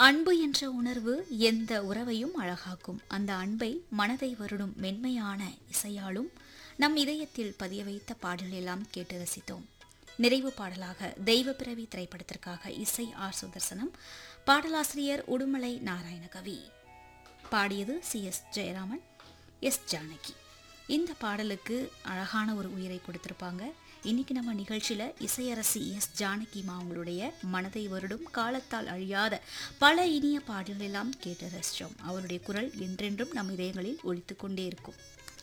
அன்பு என்ற உணர்வு எந்த உறவையும் அழகாக்கும் அந்த அன்பை மனதை வருடும் மென்மையான இசையாலும் நம் இதயத்தில் பதிய வைத்த பாடலெல்லாம் கேட்டு ரசித்தோம் நிறைவு பாடலாக தெய்வ பிறவி திரைப்படத்திற்காக இசை ஆர் சுதர்சனம் பாடலாசிரியர் உடுமலை நாராயணகவி பாடியது C S Jayaraman S Janaki இந்த பாடலுக்கு அழகான ஒரு உயிரை கொடுத்திருப்பாங்க இன்னைக்கு நம்ம நிகழ்ச்சியில இசையரசி எஸ் ஜானகி அவங்களுடைய மனதை வருடும் காலத்தால் அழியாத பல இனிய பாடல்கள் எல்லாம் கேட்டு ரசித்தோம் அவருடைய குரல் என்றென்றும் நம் இதயங்களில் ஒழித்துக் கொண்டே இருக்கும்